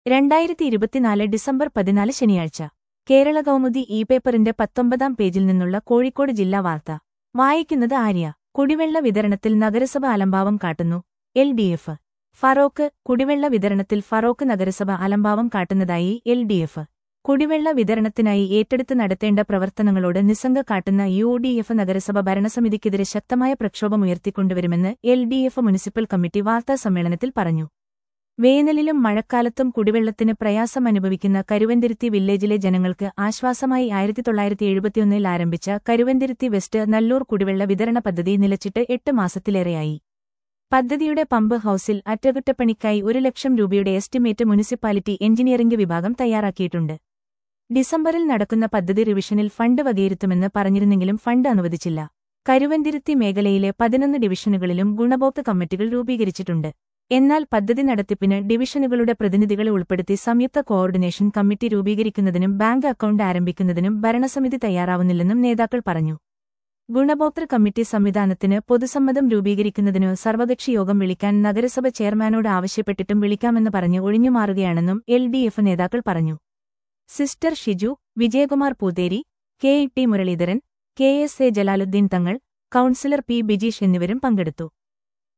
രണ്ടായിരത്തി ഇരുപത്തിനാല് ഡിസംബർ പതിനാല് ശനിയാഴ്ച കേരള കൗമുദി ഇ പേപ്പറിന്റെ പത്തൊമ്പതാം പേജിൽ നിന്നുള്ള കോഴിക്കോട് ജില്ലാ വാർത്ത വായിക്കുന്നത് ആര്യ കുടിവെള്ള വിതരണത്തിൽ നഗരസഭ അലംഭാവം കാട്ടുന്നു എൽ ഡി എഫ് ഫറോക്ക് കുടിവെള്ള വിതരണത്തിൽ ഫറോക്ക് നഗരസഭ അലംഭാവം കാട്ടുന്നതായി എൽ ഡി എഫ് കുടിവെള്ള വിതരണത്തിനായി ഏറ്റെടുത്ത് നടത്തേണ്ട പ്രവർത്തനങ്ങളോട് നിസ്സംഗ കാട്ടുന്ന യു ഡി എഫ് നഗരസഭ ഭരണസമിതിക്കെതിരെ ശക്തമായ പ്രക്ഷോഭമുയർത്തിക്കൊണ്ടുവരുമെന്ന് L D F municipal committee വാർത്താസമ്മേളനത്തിൽ പറഞ്ഞു വേനലിലും മഴക്കാലത്തും കുടിവെള്ളത്തിന് പ്രയാസം അനുഭവിക്കുന്ന കരുവന്തിരുത്തി വില്ലേജിലെ ജനങ്ങൾക്ക് ആശ്വാസമായി ആയിരത്തി തൊള്ളായിരത്തി എഴുപത്തിയൊന്നിൽ ആരംഭിച്ച കരുവന്തിരുത്തി വെസ്റ്റ് നല്ലൂർ കുടിവെള്ള വിതരണ പദ്ധതി നിലച്ചിട്ട് എട്ട് മാസത്തിലേറെയായി പദ്ധതിയുടെ പമ്പ് ഹൌസിൽ അറ്റകുറ്റപ്പണിക്കായി ഒരു ലക്ഷം രൂപയുടെ എസ്റ്റിമേറ്റ് മുനിസിപ്പാലിറ്റി എഞ്ചിനീയറിംഗ് വിഭാഗം തയ്യാറാക്കിയിട്ടുണ്ട് ഡിസംബറിൽ നടക്കുന്ന പദ്ധതി റിവിഷനിൽ ഫണ്ട് വകയിരുത്തുമെന്ന് പറഞ്ഞിരുന്നെങ്കിലും ഫണ്ട് അനുവദിച്ചില്ല കരുവന്തിരുത്തി മേഖലയിലെ പതിനൊന്ന് ഡിവിഷനുകളിലും ഗുണഭോക്തൃ കമ്മിറ്റികൾ രൂപീകരിച്ചിട്ടുണ്ട് എന്നാൽ പദ്ധതി നടത്തിപ്പിന് ഡിവിഷനുകളുടെ പ്രതിനിധികളെ ഉൾപ്പെടുത്തി സംയുക്ത കോർഡിനേഷൻ കമ്മിറ്റി രൂപീകരിക്കുന്നതിനും ബാങ്ക് അക്കൌണ്ട് ആരംഭിക്കുന്നതിനും ഭരണസമിതി തയ്യാറാവുന്നില്ലെന്നും നേതാക്കൾ പറഞ്ഞു ഗുണഭോക്തൃ കമ്മിറ്റി സംവിധാനത്തിന് പൊതുസമ്മതം രൂപീകരിക്കുന്നതിനു സർവകക്ഷി യോഗം വിളിക്കാൻ നഗരസഭ ചെയർമാനോട് ആവശ്യപ്പെട്ടിട്ടും വിളിക്കാമെന്ന് പറഞ്ഞ് ഒഴിഞ്ഞുമാറുകയാണെന്നും എൽ ഡി എഫ് നേതാക്കൾ പറഞ്ഞു sister Shiju Vijayakumar Pootheri K T Muraleedharan K S A Jalaluddin Thangal councillor P Bijeesh എന്നിവരും പങ്കെടുത്തു